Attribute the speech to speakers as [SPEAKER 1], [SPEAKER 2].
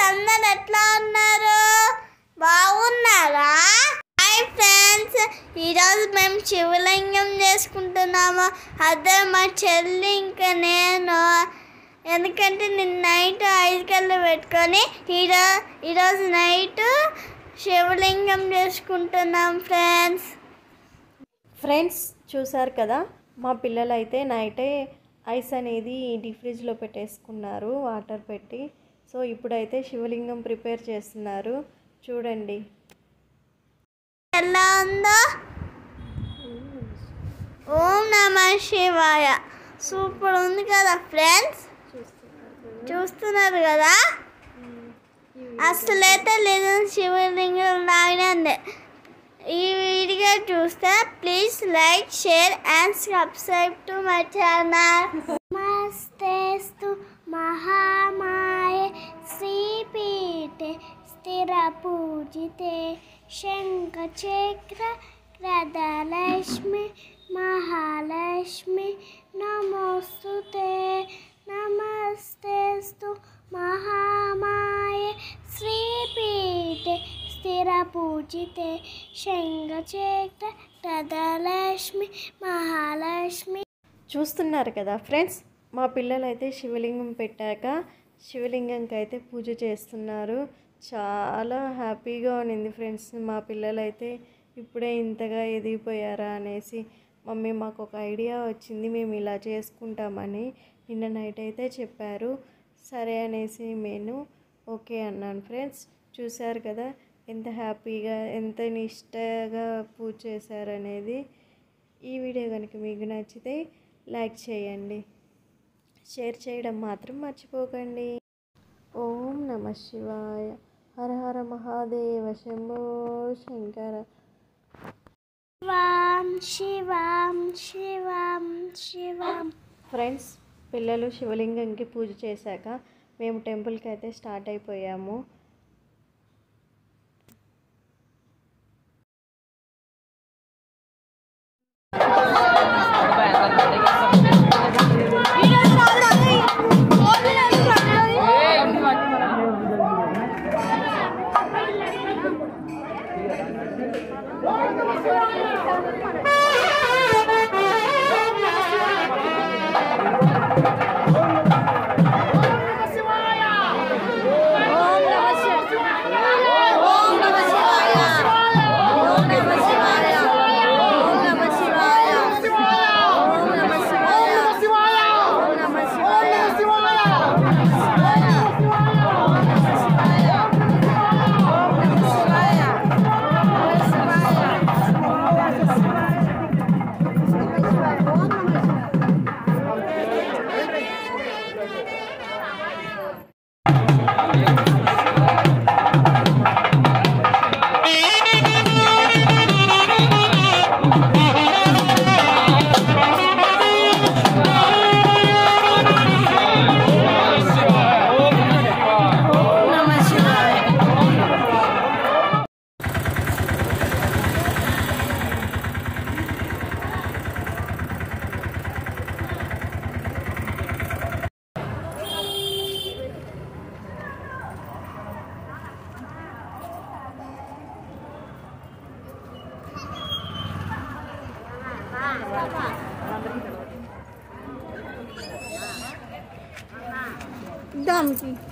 [SPEAKER 1] అందరు ఎట్లా ఉన్నారు బాగున్నారా హాయ్ ఫ్రెండ్స్ ఈరోజు మేము శివలింగం చేసుకుంటున్నాము అదే మా చెల్లి ఇంకా నేను ఎందుకంటే నిన్న నైట్ ఐదు కళ్ళు పెట్టుకొని ఈరోజు ఈరోజు నైట్ శివలింగం చేసుకుంటున్నాం ఫ్రెండ్స్
[SPEAKER 2] ఫ్రెండ్స్ చూసారు కదా మా పిల్లలు అయితే నైటే ఐస్ అనేది డీప్ ఫ్రిడ్జ్లో పెట్టేసుకున్నారు వాటర్ పెట్టి సో ఇప్పుడైతే శివలింగం ప్రిపేర్ చేస్తున్నారు చూడండి
[SPEAKER 1] ఎలా ఉందో ఓం నమ శివాయ సూపర్ ఉంది కదా ఫ్రెండ్స్ చూస్తున్నారు కదా అసలైతే లేదు శివలింగం లాగానే ఉంది ఈ వీడియో చూస్తే please like share and subscribe to my channel నమస్తేస్తు మహామాయ శ్రీపీఠే స్థిర పూజితే శంఖచక్ర గదలక్ష్మి మహాలక్ష్మి నమోస్తుతే నమస్తేస్తు మహామాయ శ్రీపీఠే స్థిర పూజితే శంఖచక్ర గదలక్ష్మి మహాలక్ష్మి
[SPEAKER 2] చూస్తున్నారు కదా ఫ్రెండ్స్ మా పిల్లలు అయితే శివలింగం పెట్టాక శివలింగంకి అయితే పూజ చేస్తున్నారు చాలా హ్యాపీగా ఉన్నింది ఫ్రెండ్స్ మా పిల్లలు అయితే ఇప్పుడే ఇంతగా ఎదిగిపోయారా అనేసి మమ్మీ మాకు ఒక ఐడియా వచ్చింది మేము ఇలా చేసుకుంటామని నిన్న నైట్ అయితే చెప్పారు సరే అనేసి నేను ఓకే అన్నాను ఫ్రెండ్స్ చూశారు కదా ఎంత హ్యాపీగా ఎంత నిష్టగా పూజ చేశారనేది ఈ వీడియో కనుక మీకు నచ్చితే లైక్ చేయండి షేర్ చేయడం మాత్రం మర్చిపోకండి ఓం నమ శివాయ హర హర మహాదేవ శంభో శంకర
[SPEAKER 1] శివాం శివాం శివాం శివాం
[SPEAKER 2] ఫ్రెండ్స్ పిల్లలు శివలింగంకి పూజ చేశాక మేము టెంపుల్కి అయితే స్టార్ట్ అయిపోయాము
[SPEAKER 1] దమ్కి